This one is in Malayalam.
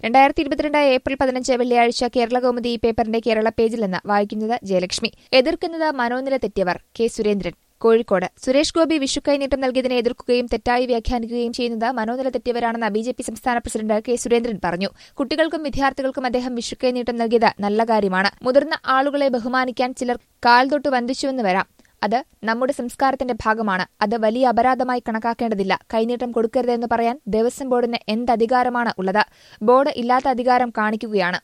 രണ്ടായിരത്തി ഇരുപത്തിരണ്ട് ഏപ്രിൽ പതിനഞ്ച് വെള്ളിയാഴ്ച കേരള കൗമുദി ഈ പേപ്പറിന്റെ കേരള പേജിൽ നിന്ന് വായിക്കുന്നത് ജയലക്ഷ്മി എതിർക്കുന്നത് മനോനില തെറ്റിയവർ കെ സുരേന്ദ്രൻ കോഴിക്കോട് സുരേഷ് ഗോപി വിഷുക്കൈനീട്ടം നൽകിയതിനെ എതിർക്കുകയും തെറ്റായി വ്യാഖ്യാനിക്കുകയും ചെയ്യുന്നത് മനോനില തെറ്റിയവരാണെന്ന് ബി ജെ പി സംസ്ഥാന പ്രസിഡന്റ് കെ സുരേന്ദ്രൻ പറഞ്ഞു കുട്ടികൾക്കും വിദ്യാർത്ഥികൾക്കും അദ്ദേഹം വിഷുക്കൈനീട്ടം നൽകിയത് നല്ല കാര്യമാണ് മുതിർന്ന ആളുകളെ ബഹുമാനിക്കാൻ ചിലർ കാൽ തൊട്ട് വന്ദിച്ചുവെന്ന് വരാം അത് നമ്മുടെ സംസ്കാരത്തിന്റെ ഭാഗമാണ് അത് വലിയ അപരാധമായി കണക്കാക്കേണ്ടതില്ല കൈനീട്ടം കൊടുക്കരുതെന്ന് പറയാൻ ദേവസ്വം ബോർഡിന് എന്ത് അധികാരമാണ് ഉള്ളത് ബോർഡ് ഇല്ലാത്ത അധികാരം കാണിക്കുകയാണ്